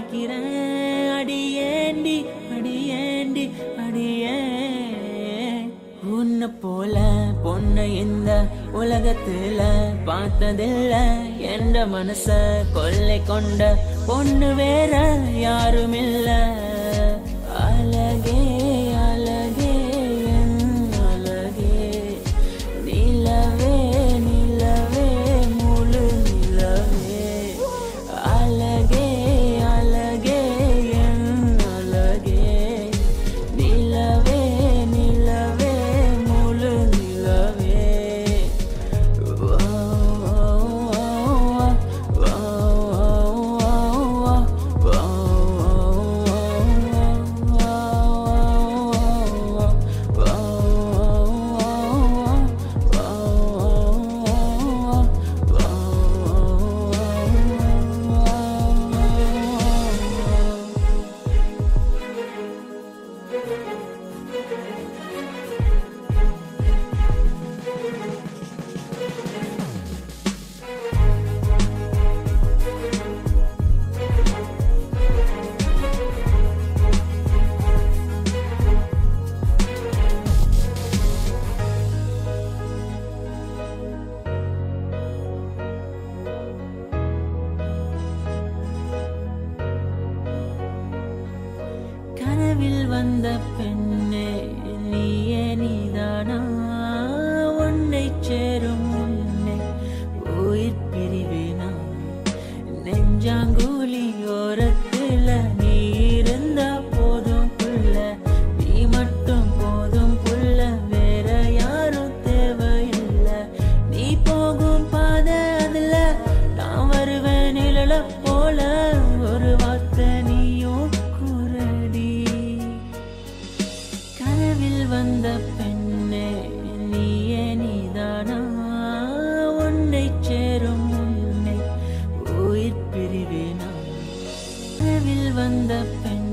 நினைக்கிறேன் அடியேண்டி அடியேண்டி அடியே உன்னை போல பொண்ணை இந்த உலகத்துல பார்த்ததில்ல என்ற மனச கொள்ளை கொண்ட பொண்ணு வேற யாரும் இல்ல அழகே அழகே என் அழகே நிலவே நிலவே முழு நிலவே அழகே அழகே என் அழகே நிலவே நிலவே முழு நிலவே வா, வா, வா, வா, வா, கனவில் வந்த பெண்ணே நீயே நீதானா உன்னை சேரும் உன்னை உயிர் பிரிவேனா நெஞ்சாங்குழி ஓரத்துல நீ இருந்தா போதும் புள்ள நீ மட்டும் போதும் புள்ள வேற யாரும் தேவையில்லை நீ போகும் பாதை அதுல நான் வருவேன் நிழல போல ஒரு வார்த்தை நீயும் கூறடி கனவில் வந்த பெண்ணே நீயே நீதானா உன்னை சேரும் உன்னை உயிர் பிரிவேனா கனவில் வந்த பெண்